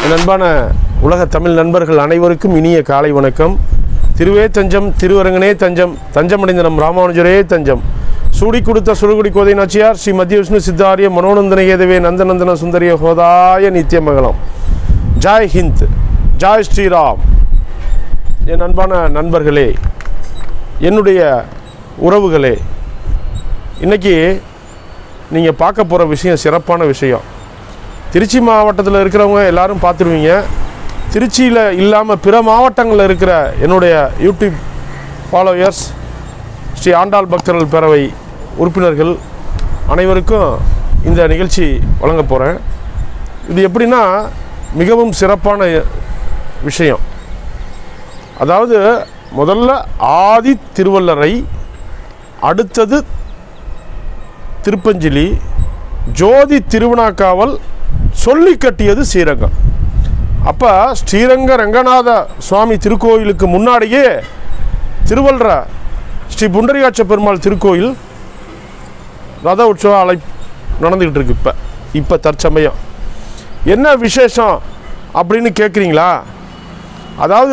என் அன்பான உலக தமிழ் நண்பர்கள் அனைவருக்கும் இனிய காலை வணக்கம் திருவே தஞ்சம் திருவரங்கனே தஞ்சம் தஞ்சமடைந்த நம் ராமானுஜரே தஞ்சம் சூடி கொடுத்த சுடுகுடி கோதை நாச்சியார் ஸ்ரீ மத்திய விஷ்ணு சித்தாரிய மனோநந்தன ஏதவே நந்தநந்தன சுந்தரிய ஹோதாய நித்தியமங்கலம் ஜாய் ஹிந்த் ஜாய் ஸ்ரீராம் என் அன்பான நண்பர்களே என்னுடைய உறவுகளே இன்னைக்கு நீங்கள் பார்க்க போகிற விஷயம் சிறப்பான விஷயம் திருச்சி மாவட்டத்தில் இருக்கிறவங்க எல்லாரும் பார்த்துருவீங்க திருச்சியில் இல்லாமல் பிற மாவட்டங்களில் இருக்கிற என்னுடைய யூடியூப் ஃபாலோயர்ஸ் ஸ்ரீ ஆண்டாள் பக்தர்கள் பேரவை உறுப்பினர்கள் அனைவருக்கும் இந்த நிகழ்ச்சி வழங்க போகிறேன் இது எப்படின்னா மிகவும் சிறப்பான விஷயம் அதாவது முதல்ல ஆதி திருவள்ளரை அடுத்தது திருப்பஞ்சிலி ஜோதி திருவினாக்காவல் சொல்லி கட்டியது ஸ்ரீரங்கம் அப்போ ஸ்ரீரங்க ரங்கநாத சுவாமி திருக்கோயிலுக்கு முன்னாடியே திருவள்ளுர ஸ்ரீ புண்டரிகாட்ச பெருமாள் திருக்கோயில் ரத உற்சவ அலை நடந்துக்கிட்டு இருக்கு இப்போ இப்போ தற்சமயம் என்ன விசேஷம் அப்படின்னு கேட்குறீங்களா அதாவது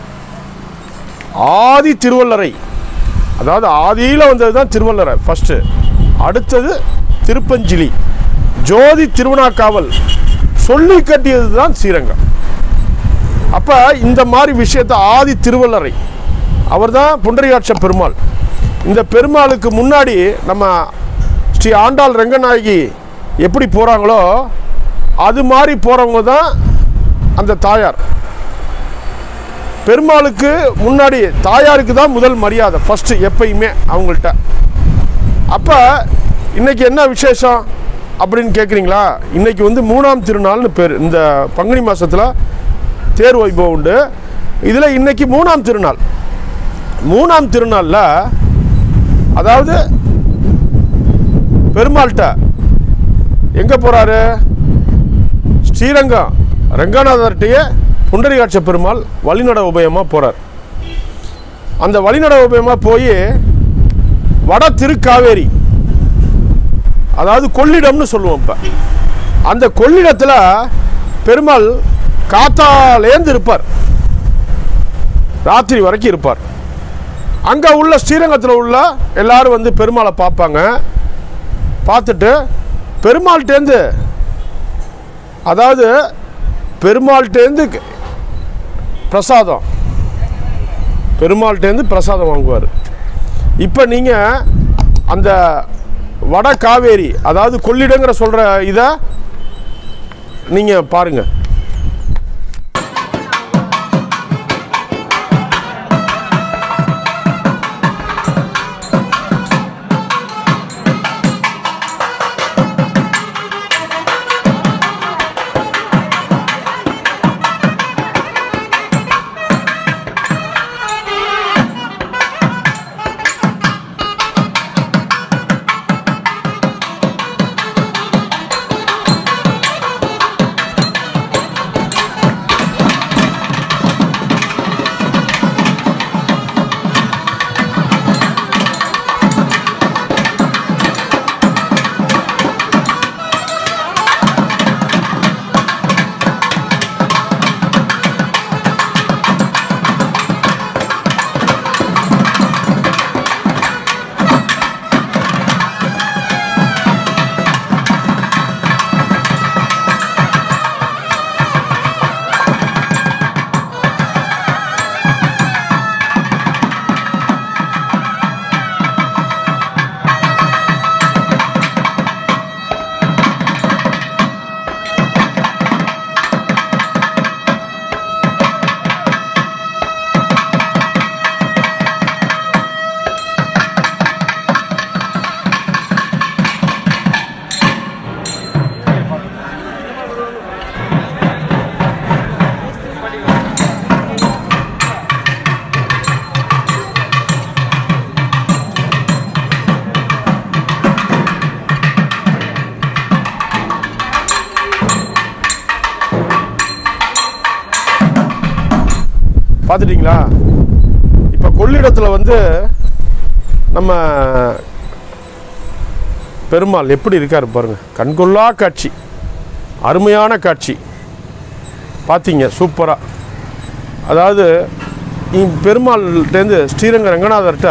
ஆதி திருவள்ளரை அதாவது ஆதியில் வந்தது தான் திருவள்ளரை ஃபஸ்ட்டு அடுத்தது திருப்பஞ்சிலி ஜோதி திருவண்ணாக்காவல் சொல்லி கட்டியது தான் ஸ்ரீரங்கம் அப்போ இந்த மாதிரி விஷயத்தை ஆதி திருவள்ளரை அவர் தான் புண்டரிகாட்ச பெருமாள் இந்த பெருமாளுக்கு முன்னாடி நம்ம ஸ்ரீ ஆண்டாள் ரங்கநாயகி எப்படி போகிறாங்களோ அது மாதிரி போகிறவங்க தான் அந்த தாயார் பெருமாளுக்கு முன்னாடி தாயாருக்கு தான் முதல் மரியாதை ஃபஸ்ட்டு எப்பயுமே அவங்கள்ட்ட அப்போ இன்னைக்கு என்ன விசேஷம் அப்படின்னு கேட்குறீங்களா இன்னைக்கு வந்து மூணாம் திருநாள்னு பேர் இந்த பங்குனி மாதத்தில் தேர் வைபவம் உண்டு இதில் இன்னைக்கு மூணாம் திருநாள் மூணாம் திருநாளில் அதாவது பெருமாள்கிட்ட எங்கே போகிறாரு ஸ்ரீரங்கம் ரங்கநாதர்கிட்டயே புண்டரிகாட்ச பெருமாள் வழிநட உபயமாக போகிறார் அந்த வழிநட உபயமாக போய் வட திருக்காவேரி அதாவது கொள்ளிடம்னு சொல்லுவோம் இப்போ அந்த கொள்ளிடத்தில் பெருமாள் காத்தாலேந்து இருப்பார் ராத்திரி வரைக்கும் இருப்பார் அங்கே உள்ள ஸ்ரீரங்கத்தில் உள்ள எல்லாரும் வந்து பெருமாளை பார்ப்பாங்க பார்த்துட்டு பெருமாள்கிட்டேருந்து அதாவது பெருமாள்கிட்டேருந்து பிரசாதம் பெருமாள்கிட்டேருந்து பிரசாதம் வாங்குவார் இப்போ நீங்கள் அந்த வட காவேரி அதாவது கொள்ளிடங்கிற சொல்கிற இதை நீங்கள் பாருங்கள் பார்த்துட்டிங்களா இப்போ கொள்ளிடத்தில் வந்து நம்ம பெருமாள் எப்படி இருக்கார் பாருங்க கண்கொள்ளா காட்சி அருமையான காட்சி பார்த்தீங்க சூப்பராக அதாவது இ- பெருமாள்கிட்டேருந்து ஸ்ரீரங்க ரங்கநாதர்கிட்ட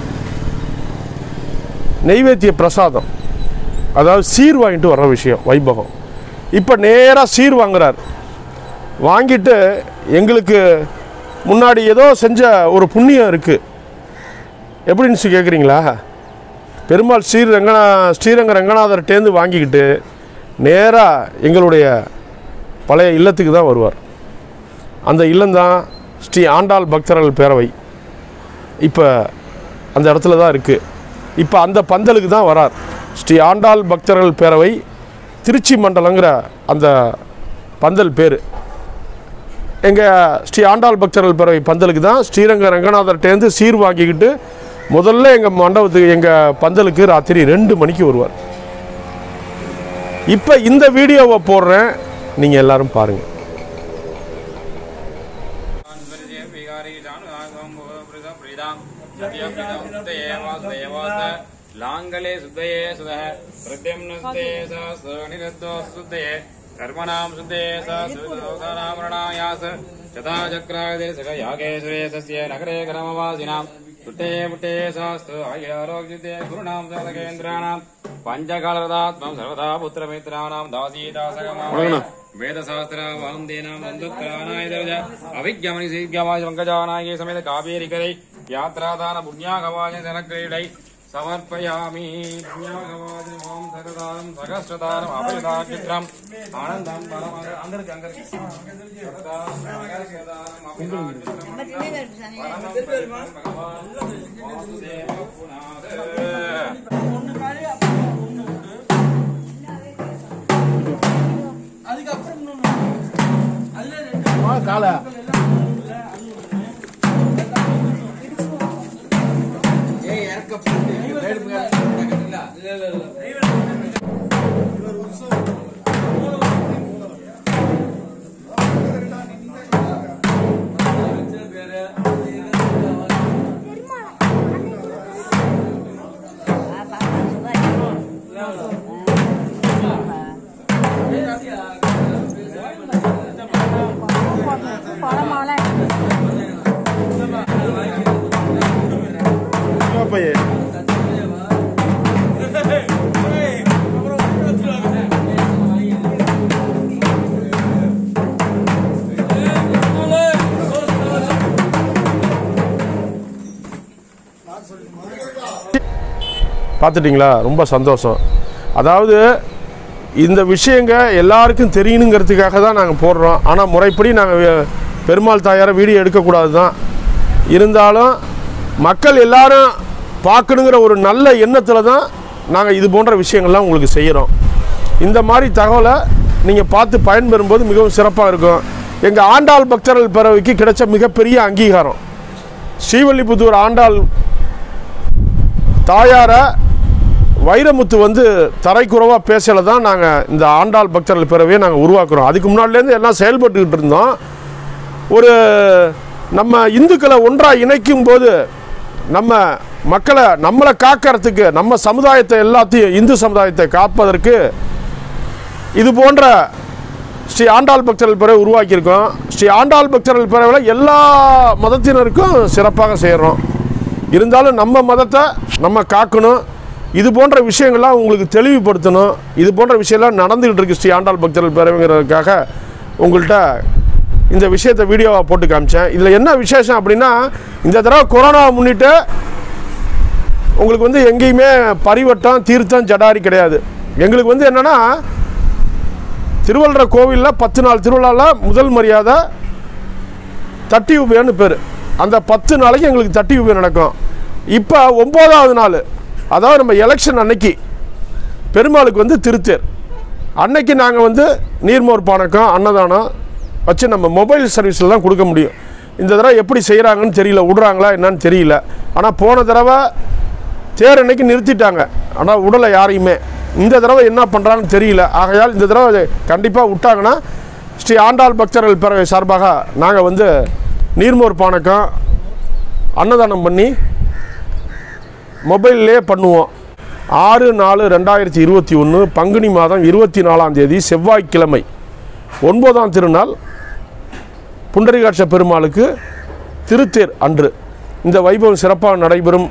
நெய்வேத்திய பிரசாதம் அதாவது சீர் வாங்கிட்டு வர்ற விஷயம் வைபவம் இப்போ நேராக சீர் வாங்குறார் வாங்கிட்டு எங்களுக்கு முன்னாடி ஏதோ செஞ்ச ஒரு புண்ணியம் இருக்குது எப்படின்னு சொல்லி கேட்குறீங்களா பெருமாள் ஸ்ரீ ரங்கநா ஸ்ரீரங்க ரங்கநாதர்கிட்டேருந்து வாங்கிக்கிட்டு நேராக எங்களுடைய பழைய இல்லத்துக்கு தான் வருவார் அந்த இல்லம்தான் ஸ்ரீ ஆண்டாள் பக்தர்கள் பேரவை இப்போ அந்த இடத்துல தான் இருக்குது இப்போ அந்த பந்தலுக்கு தான் வரார் ஸ்ரீ ஆண்டாள் பக்தர்கள் பேரவை திருச்சி மண்டலங்கிற அந்த பந்தல் பேர் எங்கள் ஸ்ரீ ஆண்டாள் பக்தர்கள் பேரவை பந்தலுக்கு தான் ஸ்ரீரங்க ரங்கநாதர்கிட்டேருந்து சீர் வாங்கிக்கிட்டு முதல்ல எங்கள் மண்டபத்துக்கு எங்கள் பந்தலுக்கு ராத்திரி ரெண்டு மணிக்கு வருவார் இப்போ இந்த வீடியோவை போடுறேன் நீங்கள் எல்லாரும் பாருங்கள் லாங்கலே சுத்தயே சுதः பிரத்யம்னஸ்தே ச சுத்தயே கர்மணாம் சுத்தே சோதானாமரணாயாஸ் சதா சக்ராதே சக யாகேஸ்வரே சஸ்ய நகரே கிரமவாசினாம் சுட்டே முட்டே சாஸ்து ஆயுராரோக்கியதே குருணாம் சாதகேந்திராணாம் பஞ்சகாலரதாத்மம் சர்வதா புத்திரமித்ராணாம் தாசீதாசகமாவய வேதசாஸ்திராவாந்தேனாம் நந்துக்கலானாய அவிக்யமணி சீர்கவாஜ் பங்கஜானாயே சமேத காவேரிகரை யாத்ராதான புண்ணியாகவாஜ ஜனக்கிரீடை சமர்ப்பயாமி புண்ணியாகவாஜ மாம் சகதாரம் சகஸ்ரதாரம் அபயதாக்கித்ரம் ஆனந்தம் பரம அங்க இருக்கு அங்க இருக்கு சகதாரம் சகஸ்ரதாரம் அபயதாக்கித்ரம் பரமம் பகவான் வாசுதேவ புனாத பழமாலை பார்த்துட்டிங்களா ரொம்ப சந்தோஷம் அதாவது இந்த விஷயங்க எல்லாருக்கும் தெரியணுங்கிறதுக்காக தான் நாங்கள் போடுறோம் ஆனால் முறைப்படி நாங்கள் பெருமாள் தாயாரை வீடியோ எடுக்கக்கூடாது தான் இருந்தாலும் மக்கள் எல்லாரும் பார்க்கணுங்கிற ஒரு நல்ல எண்ணத்தில் தான் நாங்கள் இது போன்ற விஷயங்கள்லாம் உங்களுக்கு செய்கிறோம் இந்த மாதிரி தகவலை நீங்கள் பார்த்து பயன்பெறும்போது மிகவும் சிறப்பாக இருக்கும் எங்கள் ஆண்டாள் பக்தர்கள் பேரவைக்கு கிடைச்ச மிகப்பெரிய அங்கீகாரம் ஸ்ரீவல்லிபுத்தூர் ஆண்டாள் தாயாரை வைரமுத்து வந்து தரைக்குறவாக பேசல தான் நாங்கள் இந்த ஆண்டாள் பக்தர்கள் பிறவையை நாங்கள் உருவாக்குறோம் அதுக்கு முன்னாடிலேருந்து எல்லாம் செயல்பட்டுக்கிட்டு இருந்தோம் ஒரு நம்ம இந்துக்களை ஒன்றாக இணைக்கும் போது நம்ம மக்களை நம்மளை காக்கிறதுக்கு நம்ம சமுதாயத்தை எல்லாத்தையும் இந்து சமுதாயத்தை காப்பதற்கு இது போன்ற ஸ்ரீ ஆண்டாள் பக்தர்கள் பிறவை உருவாக்கியிருக்கோம் ஸ்ரீ ஆண்டாள் பக்தர்கள் பிறவில் எல்லா மதத்தினருக்கும் சிறப்பாக செய்கிறோம் இருந்தாலும் நம்ம மதத்தை நம்ம காக்கணும் இது போன்ற விஷயங்கள்லாம் உங்களுக்கு தெளிவுபடுத்தணும் இது போன்ற விஷயம்லாம் நடந்துகிட்டு இருக்கு ஸ்ரீ ஆண்டாள் பக்தர்கள் பேரவைங்கிறதுக்காக உங்கள்கிட்ட இந்த விஷயத்தை வீடியோவாக போட்டு காமிச்சேன் இதில் என்ன விசேஷம் அப்படின்னா இந்த தடவை கொரோனாவை முன்னிட்டு உங்களுக்கு வந்து எங்கேயுமே பரிவட்டம் தீர்த்தம் ஜடாரி கிடையாது எங்களுக்கு வந்து என்னென்னா திருவள்ளுவர் கோவிலில் பத்து நாள் திருவிழாவில் முதல் மரியாதை தட்டி உபயம்னு பேர் அந்த பத்து நாளைக்கு எங்களுக்கு தட்டி உபயம் நடக்கும் இப்போ ஒம்போதாவது நாள் அதாவது நம்ம எலெக்ஷன் அன்னைக்கு பெருமாளுக்கு வந்து திருத்தேர் அன்னைக்கு நாங்கள் வந்து நீர்மோர் பானக்கம் அன்னதானம் வச்சு நம்ம மொபைல் சர்வீஸில் தான் கொடுக்க முடியும் இந்த தடவை எப்படி செய்கிறாங்கன்னு தெரியல விடுறாங்களா என்னன்னு தெரியல ஆனால் போன தடவை தேர் அன்னைக்கு நிறுத்திட்டாங்க ஆனால் விடலை யாரையுமே இந்த தடவை என்ன பண்ணுறாங்கன்னு தெரியல ஆகையால் இந்த தடவை கண்டிப்பாக விட்டாங்கன்னா ஸ்ரீ ஆண்டாள் பக்தர்கள் பேரவை சார்பாக நாங்கள் வந்து நீர்மோர் பானக்கம் அன்னதானம் பண்ணி மொபைல்லே பண்ணுவோம் ஆறு நாலு ரெண்டாயிரத்தி இருபத்தி ஒன்று பங்குனி மாதம் இருபத்தி நாலாம் தேதி செவ்வாய்க்கிழமை ஒன்பதாம் திருநாள் புண்டரிகாட்ச பெருமாளுக்கு திருத்தேர் அன்று இந்த வைபவம் சிறப்பாக நடைபெறும்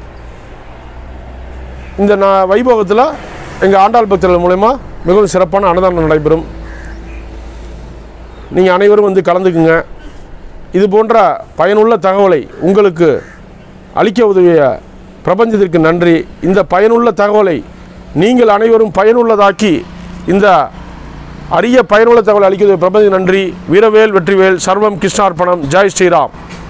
இந்த ந வைபவத்தில் எங்கள் ஆண்டாள் பக்தர்கள் மூலயமா மிகவும் சிறப்பான அன்னதானம் நடைபெறும் நீங்கள் அனைவரும் வந்து கலந்துக்குங்க இது போன்ற பயனுள்ள தகவலை உங்களுக்கு அளிக்க உதவிய பிரபஞ்சத்திற்கு நன்றி இந்த பயனுள்ள தகவலை நீங்கள் அனைவரும் பயனுள்ளதாக்கி இந்த அரிய பயனுள்ள தகவலை அளிக்க உதவிய பிரபஞ்ச நன்றி வீரவேல் வெற்றிவேல் சர்வம் கிருஷ்ணார்ப்பணம் ஜெய் ஸ்ரீராம்